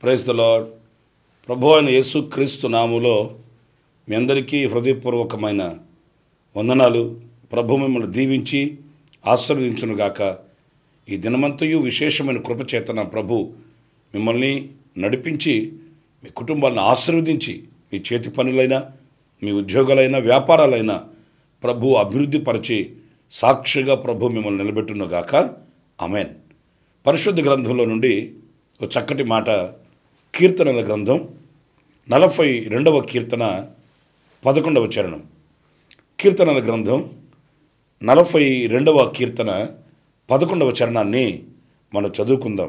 praise the lord ప్రభు అయిన యేసుక్రీస్తు నాములో మీ అందరికీ హృదయపూర్వకమైన వందనాలు ప్రభు మిమ్మల్ని దీవించి ఆశీర్వదించునుగాక ఈ దినమంతయు విశేషమైన కృపచేతన ప్రభు మిమ్మల్ని నడిపించి మీ కుటుంబాలను ఆశీర్వదించి మీ చేతి పనులైనా మీ ఉద్యోగాలైనా వ్యాపారాలైనా ప్రభు అభివృద్ధి పరిచి సాక్షిగా ప్రభు మిమ్మల్ని నిలబెట్టునుగాక అమెన్ పరిశుద్ధ గ్రంథంలో నుండి ఒక చక్కటి మాట కీర్తనల గ్రంథం నలభై రెండవ కీర్తన పదకొండవ చరణం కీర్తనల గ్రంథం నలభై రెండవ కీర్తన పదకొండవ చరణాన్ని మనం చదువుకుందాం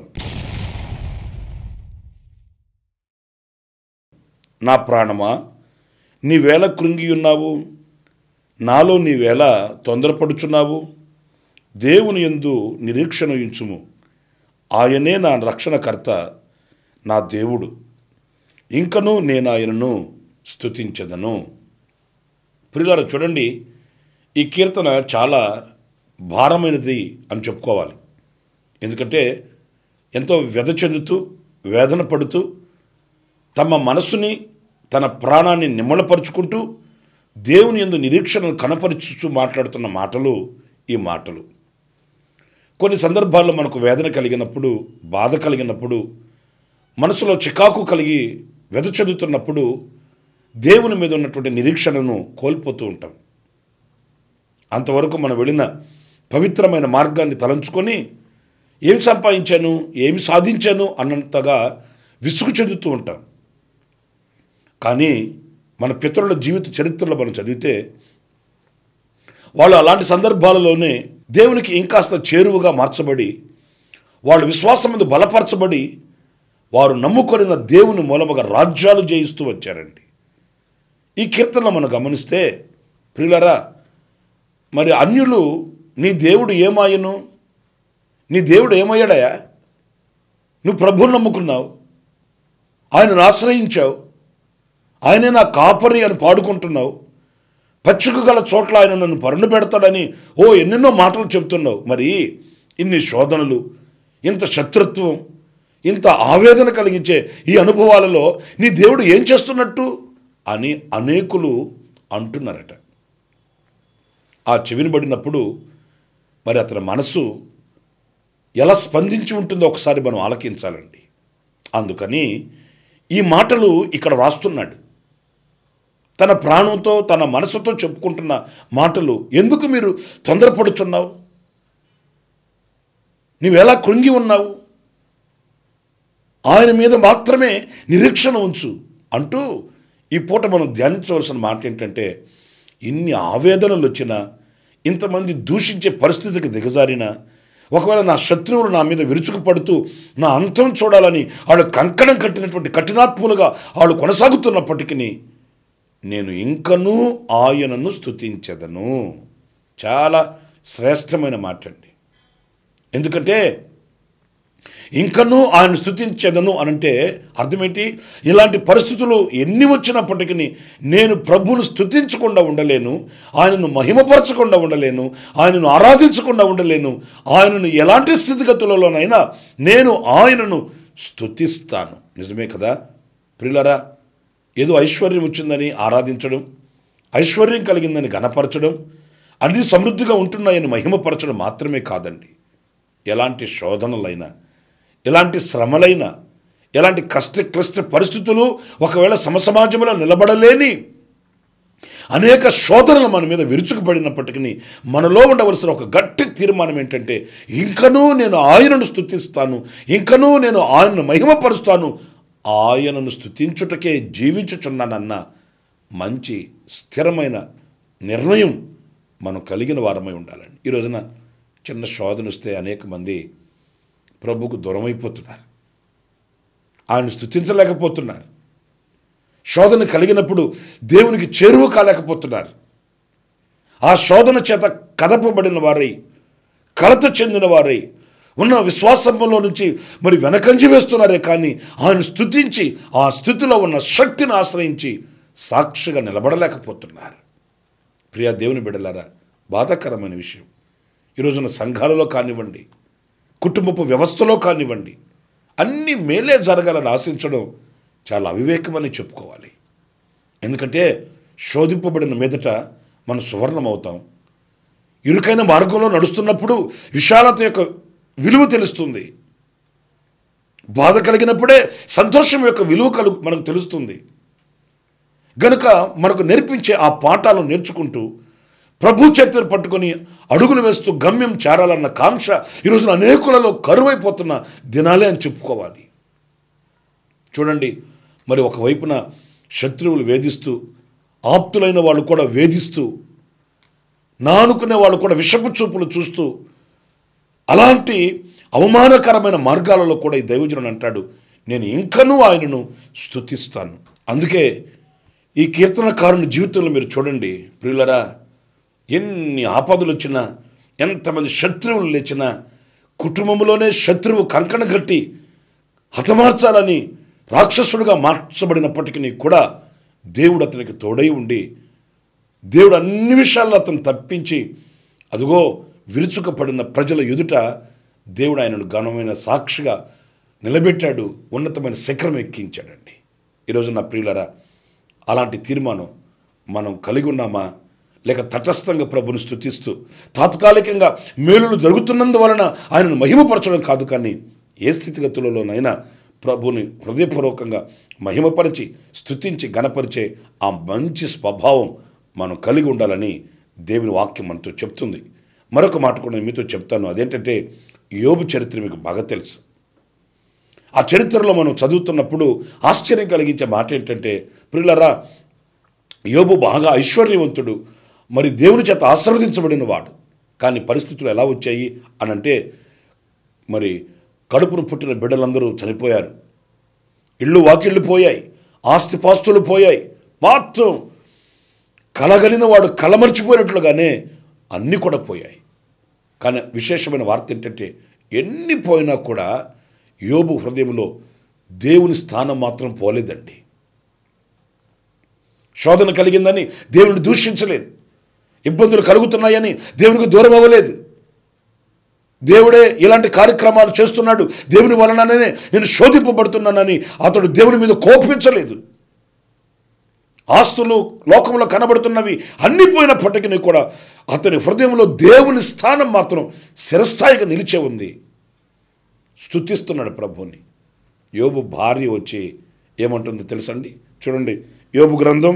నా ప్రాణమా నీవేళ కృంగియున్నావు నాలో నీవేళ తొందరపడుచున్నావు దేవుని యందు నిరీక్షణ ఉంచుము ఆయనే నా రక్షణకర్త నా దేవుడు ఇంకనూ నేను ఆయనను స్తుతించదను ప్రియులారా చూడండి ఈ కీర్తన చాలా భారమైనది అని చెప్పుకోవాలి ఎందుకంటే ఎంతో వ్యధ చెందుతూ వేదన పడుతూ తమ మనసుని తన ప్రాణాన్ని నిమ్మలపరుచుకుంటూ దేవుని ఎందు నిరీక్షణను కనపరుచుచూ మాట్లాడుతున్న మాటలు ఈ మాటలు కొన్ని సందర్భాల్లో మనకు వేదన కలిగినప్పుడు బాధ కలిగినప్పుడు మనసులో చికాకు కలిగి వెద చెందుతున్నప్పుడు దేవుని మీద ఉన్నటువంటి నిరీక్షణను కోల్పోతూ ఉంటాం అంతవరకు మనం వెళ్ళిన పవిత్రమైన మార్గాన్ని తలంచుకొని ఏం సంపాదించాను ఏమి సాధించాను అన్నంతగా విసుగు చెందుతూ ఉంటాం కానీ మన పితరుల జీవిత చరిత్రలో మనం చదివితే వాళ్ళు అలాంటి సందర్భాలలోనే దేవునికి ఇంకాస్త చేరువగా మార్చబడి వాళ్ళు విశ్వాసం మీద బలపరచబడి వారు నమ్ముకొనిన దేవుని మూలముగా రాజ్యాలు జయిస్తూ వచ్చారండి ఈ కీర్తనలో మనం గమనిస్తే ప్రియులరా మరి అన్యులు నీ దేవుడు ఏమాయను నీ దేవుడు ఏమయ్యాడయా నువ్వు ప్రభువుని నమ్ముకున్నావు ఆయనను ఆశ్రయించావు ఆయనే నా కాపరి అని పాడుకుంటున్నావు పచ్చిక గల చోట్ల ఆయన నన్ను పరుండు పెడతాడని ఓ ఎన్నెన్నో మాటలు చెప్తున్నావు మరి ఇన్ని శోధనలు ఇంత శత్రుత్వం ఇంత ఆవేదన కలిగించే ఈ అనుభవాలలో నీ దేవుడు ఏం చేస్తున్నట్టు అని అనేకులు అంటున్నారట ఆ చెవిని పడినప్పుడు మరి అతని మనసు ఎలా స్పందించి ఉంటుందో ఒకసారి మనం ఆలకించాలండి అందుకని ఈ మాటలు ఇక్కడ రాస్తున్నాడు తన ప్రాణంతో తన మనసుతో చెప్పుకుంటున్న మాటలు ఎందుకు మీరు తొందరపడుచున్నావు నీవెలా కృంగి ఉన్నావు ఆయన మీద మాత్రమే నిరీక్షణ ఉంచు అంటూ ఈ పూట మనం ధ్యానించవలసిన మాట ఏంటంటే ఇన్ని ఆవేదనలు వచ్చినా ఇంతమంది దూషించే పరిస్థితికి దిగజారిన ఒకవేళ నా శత్రువులు నా మీద విరుచుకుపడుతూ నా అంతం చూడాలని వాళ్ళు కంకణం కట్టినటువంటి కఠినాత్ములుగా వాళ్ళు కొనసాగుతున్నప్పటికీ నేను ఇంకనూ ఆయనను స్తుతించదను చాలా శ్రేష్టమైన మాట అండి ఎందుకంటే ఇంకనూ ఆయన స్థుతించదను అనంటే అర్థమేంటి ఇలాంటి పరిస్థితులు ఎన్ని వచ్చినప్పటికీ నేను ప్రభువును స్థుతించకుండా ఉండలేను ఆయనను మహిమపరచకుండా ఉండలేను ఆయనను ఆరాధించకుండా ఉండలేను ఆయనను ఎలాంటి స్థితిగతులలోనైనా నేను ఆయనను స్థుతిస్తాను నిజమే కదా ప్రిలరా ఏదో ఐశ్వర్యం వచ్చిందని ఆరాధించడం ఐశ్వర్యం కలిగిందని గణపరచడం అన్ని సమృద్ధిగా ఉంటున్నాయని మహిమపరచడం మాత్రమే కాదండి ఎలాంటి శోధనలైనా ఎలాంటి శ్రమలైనా ఎలాంటి కష్ట క్లిష్ట పరిస్థితులు ఒకవేళ సమసమాజంలో నిలబడలేని అనేక శోధనలు మన మీద విరుచుకుపడినప్పటికీ మనలో ఉండవలసిన ఒక గట్టి తీర్మానం ఏంటంటే ఇంకనూ నేను ఆయనను స్థుతిస్తాను ఇంకనూ నేను ఆయనను మహిమపరుస్తాను ఆయనను స్థుతించుటకే జీవించుచున్నానన్న మంచి స్థిరమైన నిర్ణయం మనం కలిగిన వారమై ఉండాలండి ఈ రోజున చిన్న శోధన వస్తే అనేక మంది ప్రభుకు దూరమైపోతున్నారు ఆయన స్థుతించలేకపోతున్నారు శోధన కలిగినప్పుడు దేవునికి చేరువ కాలేకపోతున్నారు ఆ శోధన చేత కదపబడిన వారై కలత చెందిన వారై ఉన్న విశ్వాసంలో నుంచి మరి వెనకంజి వేస్తున్నారే కానీ ఆయన స్థుతించి ఆ స్థితిలో ఉన్న శక్తిని ఆశ్రయించి సాక్షిగా నిలబడలేకపోతున్నారు ప్రియా దేవుని బిడ్డలారా బాధాకరమైన విషయం ఈరోజున సంఘాలలో కానివ్వండి కుటుంబపు వ్యవస్థలో కానివ్వండి అన్ని మేలే జరగాలని ఆశించడం చాలా అవివేకమని చెప్పుకోవాలి ఎందుకంటే శోధింపబడిన మీదట మనం సువర్ణం అవుతాం ఇరుకైన మార్గంలో నడుస్తున్నప్పుడు విశాలత యొక్క విలువ తెలుస్తుంది బాధ కలిగినప్పుడే సంతోషం యొక్క విలువ కలు మనకు తెలుస్తుంది గనుక మనకు నేర్పించే ఆ పాఠాలను నేర్చుకుంటూ ప్రభు చేతులు పట్టుకొని అడుగులు వేస్తూ గమ్యం చేరాలన్న కాంక్ష ఈరోజున అనేకులలో కరువైపోతున్న దినాలే అని చెప్పుకోవాలి చూడండి మరి ఒకవైపున శత్రువులు వేధిస్తూ ఆప్తులైన వాళ్ళు కూడా వేధిస్తూ నానుకునే వాళ్ళు కూడా విషపు చూపులు చూస్తూ అలాంటి అవమానకరమైన మార్గాలలో కూడా ఈ దైవజనుడు అంటాడు నేను ఇంకనూ ఆయనను స్తుతిస్తాను అందుకే ఈ కీర్తనకారుని జీవితంలో మీరు చూడండి ప్రియులరా ఎన్ని ఆపదలు వచ్చినా ఎంతమంది శత్రువులు లేచినా కుటుంబంలోనే శత్రువు కంకణ కట్టి హతమార్చాలని రాక్షసుడుగా మార్చబడినప్పటికీ కూడా దేవుడు అతనికి తోడై ఉండి దేవుడు అన్ని విషయాల్లో అతను తప్పించి అదిగో విరుచుకపడిన ప్రజల ఎదుట దేవుడు ఆయనను ఘనమైన సాక్షిగా నిలబెట్టాడు ఉన్నతమైన శిఖరం ఎక్కించాడండి ఈరోజు నా ప్రియులరా అలాంటి తీర్మానం మనం కలిగి ఉన్నామా లేక తటస్థంగా ప్రభుని స్థుతిస్తూ తాత్కాలికంగా మేలులు జరుగుతున్నందువలన ఆయనను మహిమపరచడం కాదు కానీ ఏ స్థితిగతులలోనైనా ప్రభుని హృదయపూర్వకంగా మహిమపరిచి స్థుతించి గణపరిచే ఆ మంచి స్వభావం మనం కలిగి ఉండాలని దేవుని వాక్యం మనతో చెప్తుంది మరొక మాట కూడా నేను మీతో చెప్తాను అదేంటంటే యోబు చరిత్ర మీకు బాగా తెలుసు ఆ చరిత్రలో మనం చదువుతున్నప్పుడు ఆశ్చర్యం కలిగించే మాట ఏంటంటే ప్రియులరా యోబు బాగా ఐశ్వర్యవంతుడు మరి దేవుని చేత ఆశీర్వదించబడిన వాడు కానీ పరిస్థితులు ఎలా వచ్చాయి అని అంటే మరి కడుపును పుట్టిన బిడ్డలందరూ చనిపోయారు ఇళ్ళు వాకిళ్ళు పోయాయి ఆస్తిపాస్తులు పోయాయి మొత్తం కలగలిన వాడు కలమర్చిపోయినట్లుగానే అన్నీ కూడా పోయాయి కానీ విశేషమైన వార్త ఏంటంటే ఎన్ని పోయినా కూడా యోబు హృదయంలో దేవుని స్థానం మాత్రం పోలేదండి శోధన కలిగిందని దేవుని దూషించలేదు ఇబ్బందులు కలుగుతున్నాయని దేవునికి దూరం అవ్వలేదు దేవుడే ఇలాంటి కార్యక్రమాలు చేస్తున్నాడు దేవుని వలననే నేను శోధింపబడుతున్నానని అతడు దేవుని మీద కోపించలేదు ఆస్తులు లోకంలో కనబడుతున్నవి అన్ని పోయినప్పటికీ కూడా అతని హృదయంలో దేవుని స్థానం మాత్రం శిరస్థాయిగా నిలిచే ఉంది స్తుతిస్తున్నాడు ప్రభుని యోబు భార్య వచ్చి ఏమంటుందో తెలుసండి చూడండి యోబు గ్రంథం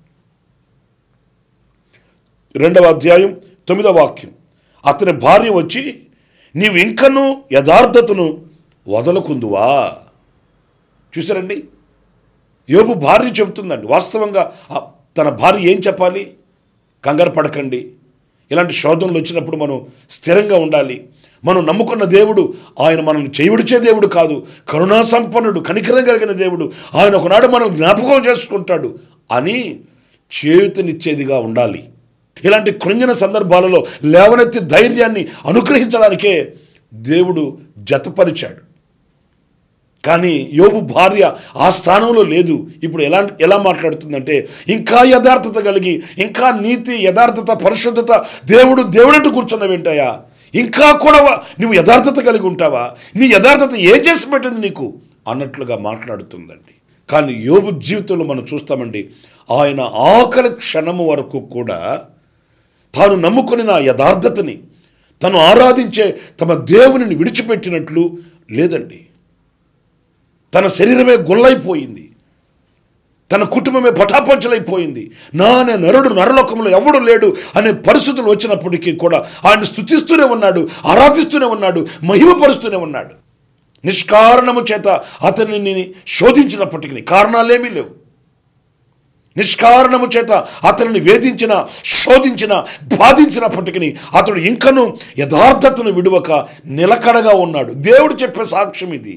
రెండవ అధ్యాయం తొమ్మిదవ వాక్యం అతని భార్య వచ్చి నీవు ఇంకనూ యథార్థతను వదలకుందువా చూసారండి యోబు భార్య చెబుతుందండి వాస్తవంగా ఆ తన భార్య ఏం చెప్పాలి కంగారు పడకండి ఇలాంటి శోధనలు వచ్చినప్పుడు మనం స్థిరంగా ఉండాలి మనం నమ్ముకున్న దేవుడు ఆయన మనల్ని చేయుడిచే దేవుడు కాదు కరుణా సంపన్నుడు కనికరం కలిగిన దేవుడు ఆయన ఒకనాడు మనల్ని జ్ఞాపకం చేసుకుంటాడు అని చేయుతనిచ్చేదిగా ఉండాలి ఇలాంటి కృంగిన సందర్భాలలో లేవనెత్తి ధైర్యాన్ని అనుగ్రహించడానికే దేవుడు జతపరిచాడు కానీ యోబు భార్య ఆ స్థానంలో లేదు ఇప్పుడు ఎలా ఎలా మాట్లాడుతుందంటే ఇంకా యథార్థత కలిగి ఇంకా నీతి యథార్థత పరిశుద్ధత దేవుడు దేవుడంటూ కూర్చున్న వింటాయా ఇంకా కూడా నువ్వు యథార్థత కలిగి ఉంటావా నీ యథార్థత ఏ చేసి పెట్టింది నీకు అన్నట్లుగా మాట్లాడుతుందండి కానీ యోబు జీవితంలో మనం చూస్తామండి ఆయన ఆఖరి క్షణము వరకు కూడా తాను నమ్ముకుని నా యథార్థతని తను ఆరాధించే తమ దేవునిని విడిచిపెట్టినట్లు లేదండి తన శరీరమే గొల్లైపోయింది తన కుటుంబమే పటాపంచలైపోయింది నా అనే నరుడు నరలోకంలో ఎవడు లేడు అనే పరిస్థితులు వచ్చినప్పటికీ కూడా ఆయన స్థుతిస్తూనే ఉన్నాడు ఆరాధిస్తూనే ఉన్నాడు మహిమపరుస్తూనే ఉన్నాడు నిష్కారణము చేత అతనిని శోధించినప్పటికీ కారణాలేమీ లేవు నిష్కారణము చేత అతనిని వేధించిన శోధించిన బాధించినప్పటికీ అతడు ఇంకను యథార్థతను విడువక నిలకడగా ఉన్నాడు దేవుడు చెప్పే సాక్ష్యం ఇది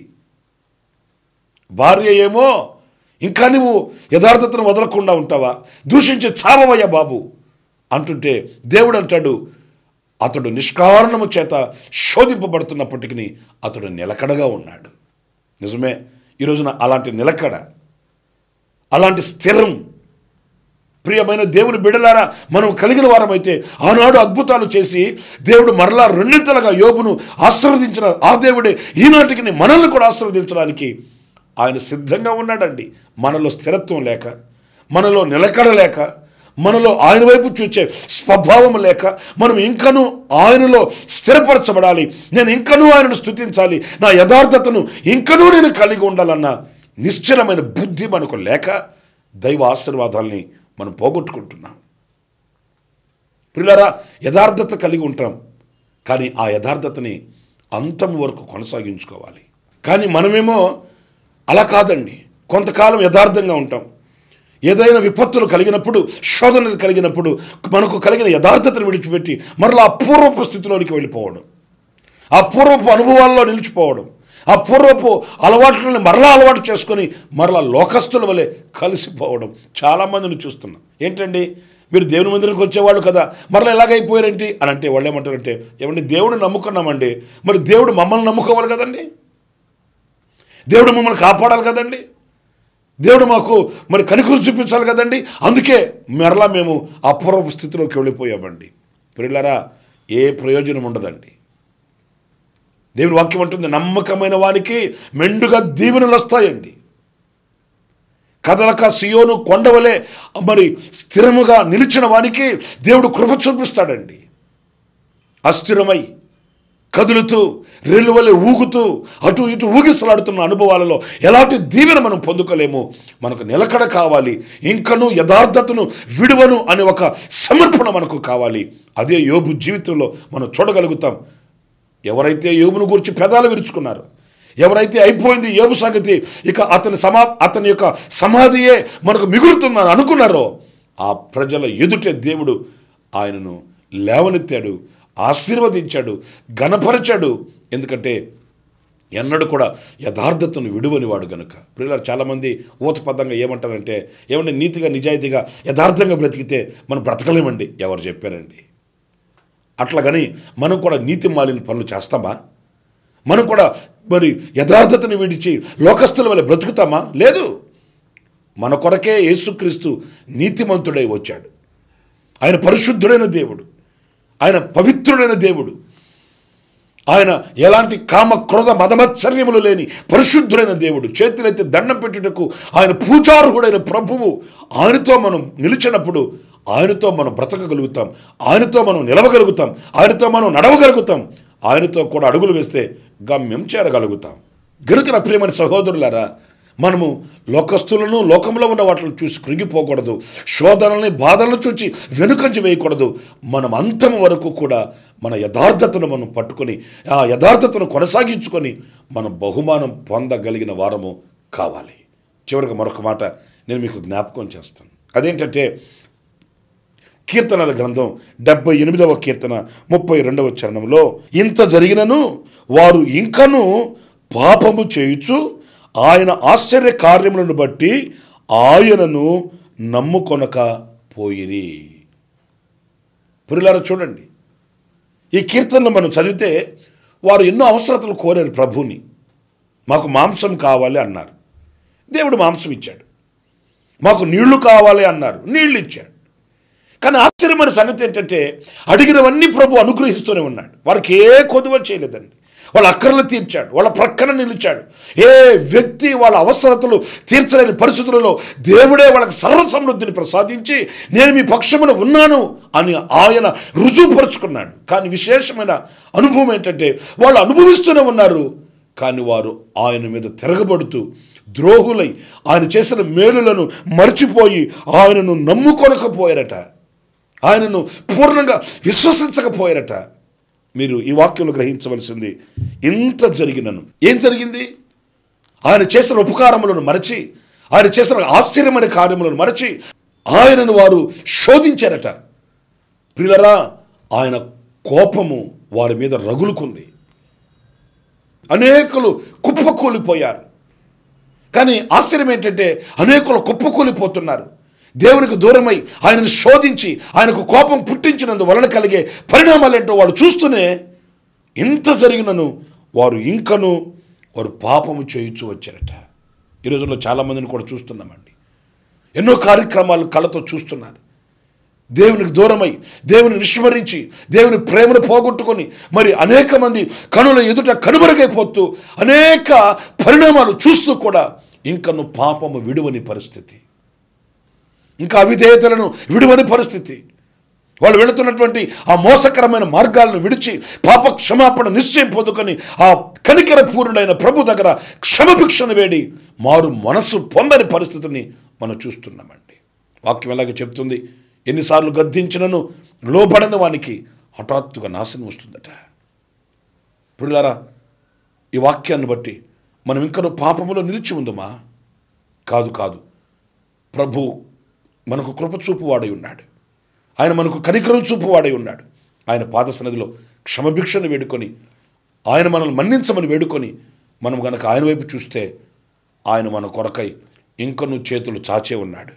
భార్య ఏమో ఇంకా నువ్వు యథార్థతను వదలకుండా ఉంటావా దూషించి చావవయ్యా బాబు అంటుంటే దేవుడు అంటాడు అతడు నిష్కారణము చేత శోధింపబడుతున్నప్పటికీ అతడు నిలకడగా ఉన్నాడు నిజమే ఈరోజున అలాంటి నిలకడ అలాంటి స్థిరం ప్రియమైన దేవుని బిడలారా మనం కలిగిన వారమైతే ఆనాడు అద్భుతాలు చేసి దేవుడు మరలా రెండింతలుగా యోబును ఆశీర్వదించిన ఆ దేవుడే ఈనాటికి మనల్ని కూడా ఆశీర్వదించడానికి ఆయన సిద్ధంగా ఉన్నాడండి మనలో స్థిరత్వం లేక మనలో నిలకడ లేక మనలో ఆయన వైపు చూచే స్వభావం లేక మనం ఇంకనూ ఆయనలో స్థిరపరచబడాలి నేను ఇంకనూ ఆయనను స్థుతించాలి నా యథార్థతను ఇంకనూ నేను కలిగి ఉండాలన్న నిశ్చలమైన బుద్ధి మనకు లేక దైవ ఆశీర్వాదాల్ని మనం పోగొట్టుకుంటున్నాం పిల్లరా యథార్థత కలిగి ఉంటాం కానీ ఆ యథార్థతని అంతం వరకు కొనసాగించుకోవాలి కానీ మనమేమో అలా కాదండి కొంతకాలం యథార్థంగా ఉంటాం ఏదైనా విపత్తులు కలిగినప్పుడు శోధనలు కలిగినప్పుడు మనకు కలిగిన యథార్థతను విడిచిపెట్టి మరలా ఆ పూర్వపు స్థితిలోనికి వెళ్ళిపోవడం ఆ పూర్వపు అనుభవాల్లో నిలిచిపోవడం ఆ పూర్వపు అలవాట్లను మరలా అలవాటు చేసుకొని మరలా లోకస్తుల వలె కలిసిపోవడం చాలామందిని చూస్తున్నాం ఏంటండి మీరు దేవుని మందిరానికి వచ్చేవాళ్ళు కదా మరలా ఎలాగైపోయారేంటి అని అంటే వాళ్ళు ఏమంటారంటే ఏమండి దేవుడిని నమ్ముకున్నామండి మరి దేవుడు మమ్మల్ని నమ్ముకోవాలి కదండి దేవుడు మమ్మల్ని కాపాడాలి కదండి దేవుడు మాకు మరి కనికలు చూపించాలి కదండి అందుకే మరలా మేము అపూర్వపు స్థితిలోకి వెళ్ళిపోయామండి పిల్లరా ఏ ప్రయోజనం ఉండదండి దేవుని వాక్యం అంటుంది నమ్మకమైన వానికి మెండుగా దీవెనలు వస్తాయండి కదలక సియోను కొండవలే మరి స్థిరముగా నిలిచిన వానికి దేవుడు కృప చూపిస్తాడండి అస్థిరమై కదులుతూ రెల్లువలే ఊగుతూ అటు ఇటు ఊగిసలాడుతున్న అనుభవాలలో ఎలాంటి దీవెన మనం పొందుకోలేము మనకు నిలకడ కావాలి ఇంకను యథార్థతను విడువను అనే ఒక సమర్పణ మనకు కావాలి అదే యోబు జీవితంలో మనం చూడగలుగుతాం ఎవరైతే యోబును గురించి పెదాలు విరుచుకున్నారు ఎవరైతే అయిపోయింది యోబు సంగతి ఇక అతని సమా అతని యొక్క సమాధియే మనకు మిగులుతుందని అనుకున్నారో ఆ ప్రజల ఎదుటే దేవుడు ఆయనను లేవనెత్తాడు ఆశీర్వదించాడు గణపరచాడు ఎందుకంటే ఎన్నడూ కూడా యథార్థతను విడువని వాడు గనుక ప్రియులారు చాలామంది ఊతపద్ధంగా ఏమంటారంటే ఏమంటే నీతిగా నిజాయితీగా యథార్థంగా బ్రతికితే మనం బ్రతకలేమండి ఎవరు చెప్పారండి అట్లాగని మనం కూడా నీతి మాలిన పనులు చేస్తామా మనం కూడా మరి యథార్థతను విడిచి లోకస్తుల వల్ల బ్రతుకుతామా లేదు మన కొరకే యేసుక్రీస్తు నీతిమంతుడై వచ్చాడు ఆయన పరిశుద్ధుడైన దేవుడు ఆయన పవిత్రుడైన దేవుడు ఆయన ఎలాంటి కామ క్రోధ మదమత్సర్యములు లేని పరిశుద్ధుడైన దేవుడు చేతులైతే దండం పెట్టుటకు ఆయన పూజార్హుడైన ప్రభువు ఆయనతో మనం నిలిచినప్పుడు ఆయనతో మనం బ్రతకగలుగుతాం ఆయనతో మనం నిలవగలుగుతాం ఆయనతో మనం నడవగలుగుతాం ఆయనతో కూడా అడుగులు వేస్తే గమ్యం చేరగలుగుతాం గనుక నా ప్రియమైన సహోదరులారా మనము లోకస్తులను లోకంలో ఉన్న వాటిని చూసి కృంగిపోకూడదు శోధనల్ని బాధలను చూసి వెనుకంచి వేయకూడదు మనం అంతం వరకు కూడా మన యథార్థతను మనం పట్టుకొని ఆ యథార్థతను కొనసాగించుకొని మనం బహుమానం పొందగలిగిన వారము కావాలి చివరికి మరొక మాట నేను మీకు జ్ఞాపకం చేస్తాను అదేంటంటే కీర్తనల గ్రంథం డెబ్బై ఎనిమిదవ కీర్తన ముప్పై రెండవ చరణంలో ఇంత జరిగినను వారు ఇంకను పాపము చేయుచు ఆయన ఆశ్చర్య కార్యములను బట్టి ఆయనను నమ్ముకొనక పోయిరి పురిలారా చూడండి ఈ కీర్తనలు మనం చదివితే వారు ఎన్నో అవసరతలు కోరారు ప్రభుని మాకు మాంసం కావాలి అన్నారు దేవుడు మాంసం ఇచ్చాడు మాకు నీళ్లు కావాలి అన్నారు నీళ్లు ఇచ్చాడు కానీ ఆశ్చర్యమైన సంగతి ఏంటంటే అడిగినవన్నీ ప్రభు అనుగ్రహిస్తూనే ఉన్నాడు వారికి ఏ కొదువ చేయలేదండి వాళ్ళ అక్కర్లు తీర్చాడు వాళ్ళ ప్రక్కన నిలిచాడు ఏ వ్యక్తి వాళ్ళ అవసరతలు తీర్చలేని పరిస్థితులలో దేవుడే వాళ్ళకి సర్వ సమృద్ధిని ప్రసాదించి నేను మీ పక్షమున ఉన్నాను అని ఆయన రుజువుపరుచుకున్నాడు కానీ విశేషమైన అనుభవం ఏంటంటే వాళ్ళు అనుభవిస్తూనే ఉన్నారు కానీ వారు ఆయన మీద తిరగబడుతూ ద్రోహులై ఆయన చేసిన మేలులను మర్చిపోయి ఆయనను నమ్ముకొనకపోయారట ఆయనను పూర్ణంగా విశ్వసించకపోయారట మీరు ఈ వాక్యంలో గ్రహించవలసింది ఇంత జరిగినను ఏం జరిగింది ఆయన చేసిన ఉపకారములను మరచి ఆయన చేసిన ఆశ్చర్యమైన కార్యములను మరచి ఆయనను వారు శోధించారట ప్రియులరా ఆయన కోపము వారి మీద రగులుకుంది అనేకులు కుప్పకూలిపోయారు కానీ ఆశ్చర్యం ఏంటంటే అనేకులు కుప్పకూలిపోతున్నారు దేవునికి దూరమై ఆయనను శోధించి ఆయనకు కోపం పుట్టించినందు వలన కలిగే పరిణామాలు ఏంటో వాళ్ళు చూస్తూనే ఇంత జరిగినను వారు ఇంకను వారు పాపము చేయించు వచ్చారట ఈ రోజుల్లో చాలామందిని కూడా చూస్తున్నామండి ఎన్నో కార్యక్రమాలు కళ్ళతో చూస్తున్నారు దేవునికి దూరమై దేవుని విస్మరించి దేవుని ప్రేమను పోగొట్టుకొని మరి అనేక మంది కనుల ఎదుట కనుమరుగైపోతూ అనేక పరిణామాలు చూస్తూ కూడా ఇంకను పాపము విడువని పరిస్థితి ఇంకా అవిధేయతలను విడువని పరిస్థితి వాళ్ళు వెళుతున్నటువంటి ఆ మోసకరమైన మార్గాలను విడిచి పాప క్షమాపణ నిశ్చయం పొందుకొని ఆ కనికర పూర్ణుడైన ప్రభు దగ్గర క్షమభిక్షను వేడి మారు మనస్సు పొందని పరిస్థితిని మనం చూస్తున్నామండి వాక్యం ఎలాగ చెప్తుంది ఎన్నిసార్లు గద్దించినను లోబడని వానికి హఠాత్తుగా నాశనం వస్తుందట పురులారా ఈ వాక్యాన్ని బట్టి మనం ఇంకనూ పాపములో నిలిచి ఉందమా కాదు కాదు ప్రభు మనకు కృప చూపువాడై ఉన్నాడు ఆయన మనకు కనికరం చూపువాడై ఉన్నాడు ఆయన పాద సన్నిధిలో క్షమభిక్షను వేడుకొని ఆయన మనల్ని మన్నించమని వేడుకొని మనం గనక ఆయన వైపు చూస్తే ఆయన మన కొరకై ఇంకను చేతులు చాచే ఉన్నాడు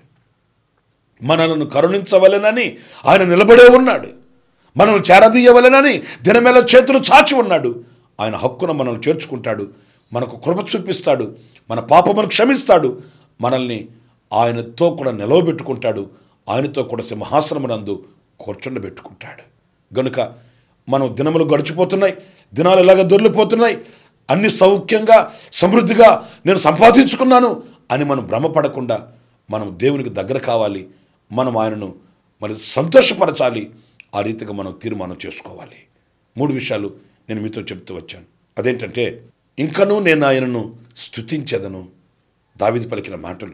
మనలను కరుణించవలెనని ఆయన నిలబడే ఉన్నాడు మనల్ని చేరదీయవలెనని దినమేళ చేతులు చాచి ఉన్నాడు ఆయన హక్కున మనల్ని చేర్చుకుంటాడు మనకు కృప చూపిస్తాడు మన పాపమును క్షమిస్తాడు మనల్ని ఆయనతో కూడా నిలవబెట్టుకుంటాడు ఆయనతో కూడా సింహాసనమునందు కూర్చుండబెట్టుకుంటాడు గనుక మనం దినములు గడిచిపోతున్నాయి దినాలు ఎలాగ దొరికిపోతున్నాయి అన్ని సౌఖ్యంగా సమృద్ధిగా నేను సంపాదించుకున్నాను అని మనం భ్రమపడకుండా మనం దేవునికి దగ్గర కావాలి మనం ఆయనను మరి సంతోషపరచాలి ఆ రీతిగా మనం తీర్మానం చేసుకోవాలి మూడు విషయాలు నేను మీతో చెప్తూ వచ్చాను అదేంటంటే ఇంకనూ నేను ఆయనను స్తుతించేదను దావిది పలికిన మాటలు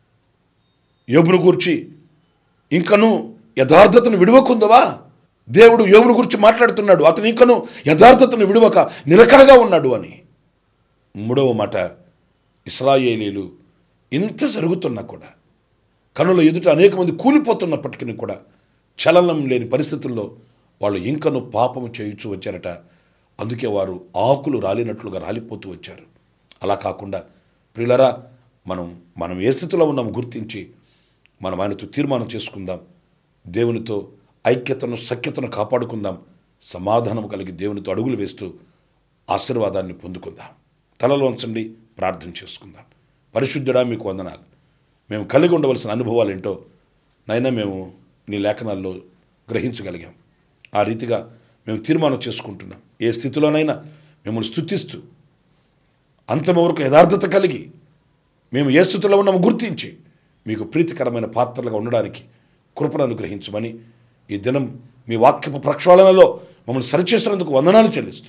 యోబును గూర్చి ఇంకను యథార్థతను విడవకుందవా దేవుడు యోబును గురించి మాట్లాడుతున్నాడు అతను ఇంకను యథార్థతను విడవక నిలకడగా ఉన్నాడు అని మూడవ మాట ఇస్రాయేలీలు ఇంత జరుగుతున్నా కూడా కనుల ఎదుట అనేక మంది కూలిపోతున్నప్పటికీ కూడా చలనం లేని పరిస్థితుల్లో వాళ్ళు ఇంకను పాపము చేయుచు వచ్చారట అందుకే వారు ఆకులు రాలినట్లుగా రాలిపోతూ వచ్చారు అలా కాకుండా ప్రియులరా మనం మనం ఏ స్థితిలో ఉన్నామో గుర్తించి మనం ఆయనతో తీర్మానం చేసుకుందాం దేవునితో ఐక్యతను సఖ్యతను కాపాడుకుందాం సమాధానం కలిగి దేవునితో అడుగులు వేస్తూ ఆశీర్వాదాన్ని పొందుకుందాం తలలో ఉంచండి ప్రార్థన చేసుకుందాం పరిశుద్ధుడా మీకు వందనాలు మేము కలిగి ఉండవలసిన అనుభవాలు ఏంటో నైనా మేము నీ లేఖనాల్లో గ్రహించగలిగాం ఆ రీతిగా మేము తీర్మానం చేసుకుంటున్నాం ఏ స్థితిలోనైనా మిమ్మల్ని స్తుతిస్తూ అంతమ వరకు యథార్థత కలిగి మేము ఏ స్థితిలో ఉన్నామో గుర్తించి మీకు ప్రీతికరమైన పాత్రలుగా ఉండడానికి కృపను అనుగ్రహించమని ఈ దినం మీ వాక్యపు ప్రక్షాళనలో మమ్మల్ని సరిచేసినందుకు వందనాలు చెల్లిస్తూ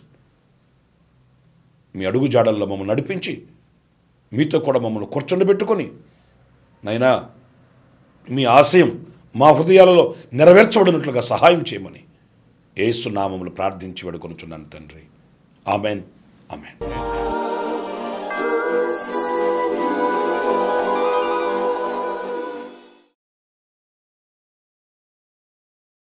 మీ అడుగు జాడల్లో మమ్మల్ని నడిపించి మీతో కూడా మమ్మల్ని కూర్చొండబెట్టుకొని నైనా మీ ఆశయం మా హృదయాలలో నెరవేర్చబడినట్లుగా సహాయం చేయమని ఏసు నామములు ప్రార్థించి వేడుకొనుచున్నాను తండ్రి ఆమెన్ ఆమెన్ Son